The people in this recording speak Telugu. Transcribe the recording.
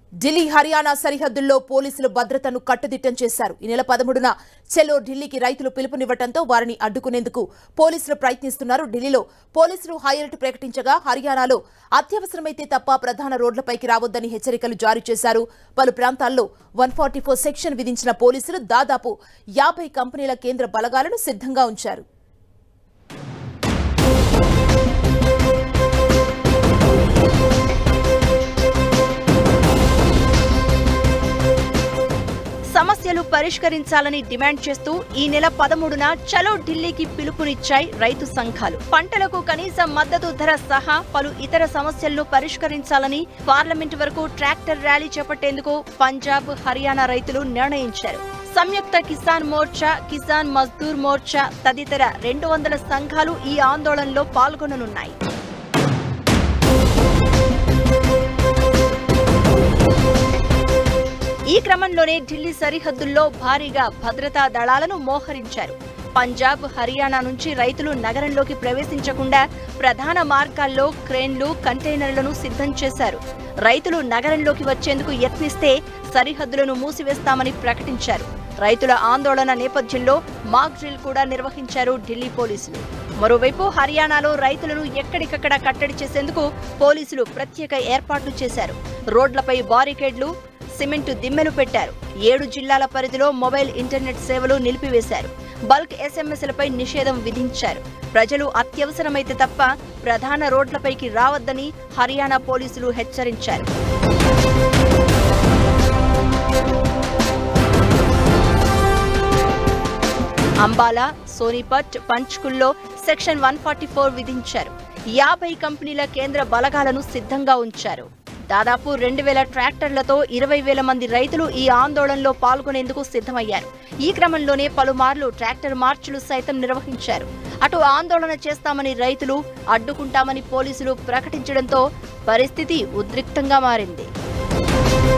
ఢిల్లీ హర్యానా సరిహద్దుల్లో పోలీసులు భద్రతను కట్టుదిట్టం చేశారు ఈ నెల పదమూడున చెలో ఢిల్లీకి రైతులు పిలుపునివ్వడంతో వారిని అడ్డుకునేందుకు పోలీసులు ప్రయత్నిస్తున్నారు ఢిల్లీలో పోలీసులు హైఅలర్ట్ ప్రకటించగా హర్యానాలో అత్యవసరమైతే తప్ప ప్రధాన రోడ్లపైకి రావద్దని హెచ్చరికలు జారీ చేశారు పలు ప్రాంతాల్లో వన్ సెక్షన్ విధించిన పోలీసులు దాదాపు యాభై కంపెనీల కేంద్ర బలగాలను సిద్ధంగా ఉంచారు సమస్యలు పరిష్కరించాలని డిమాండ్ చేస్తూ ఈ నెల పదమూడున చలో ఢిల్లీకి పిలుపునిచ్చాయి రైతు సంఘాలు పంటలకు కనీస మద్దతు ధర సహా పలు ఇతర సమస్యలను పరిష్కరించాలని పార్లమెంటు వరకు ట్రాక్టర్ ర్యాలీ చేపట్టేందుకు పంజాబ్ హర్యానా రైతులు నిర్ణయించారు సంయుక్త కిసాన్ మోర్చా కిసాన్ మజ్దూర్ మోర్చా తదితర రెండు వందల సంఘాలు ఈ ఆందోళనలో పాల్గొననున్నాయి ఈ క్రమంలోనే ఢిల్లీ సరిహద్దుల్లో భారీగా భద్రతా దళాలను మోహరించారు పంజాబ్ హర్యానా నుంచి రైతులు నగరంలోకి ప్రవేశించకుండా ప్రధాన మార్గాల్లో క్రేన్లు కంటైనర్లను సిద్ధం చేశారు రైతులు నగరంలోకి వచ్చేందుకు యత్నిస్తే సరిహద్దులను మూసివేస్తామని ప్రకటించారు రైతుల ఆందోళన నేపథ్యంలో మాక్ డ్రిల్ కూడా నిర్వహించారు ఢిల్లీ పోలీసులు మరోవైపు హర్యానాలో రైతులను ఎక్కడికక్కడ కట్టడి చేసేందుకు పోలీసులు ప్రత్యేక ఏర్పాట్లు చేశారు రోడ్లపై బారికేడ్లు సిమెంటు దిమ్మెలు పెట్టారు ఏడు జిల్లాల పరిధిలో మొబైల్ ఇంటర్నెట్ సేవలు నిలిపివేశారు బల్క్ ఎస్ఎంఎస్లపై నిషేధం విధించారు ప్రజలు అత్యవసరమైతే తప్ప ప్రధాన రోడ్లపైకి రావద్దని హర్యానా పోలీసులు హెచ్చరించారు అంబాలా సోనిపట్ పంచ్కుల్లో సెక్షన్ వన్ ఫార్టీ ఫోర్ విధించారు యాభై కంపెనీల కేంద్ర బలగాలను సిద్ధంగా ఉంచారు దాదాపు రెండు వేల ట్రాక్టర్లతో ఇరవై వేల మంది రైతులు ఈ ఆందోళనలో పాల్గొనేందుకు సిద్ధమయ్యారు ఈ క్రమంలోనే పలుమార్లు ట్రాక్టర్ మార్చులు సైతం నిర్వహించారు అటు ఆందోళన చేస్తామని రైతులు అడ్డుకుంటామని పోలీసులు ప్రకటించడంతో పరిస్థితి ఉద్రిక్తంగా మారింది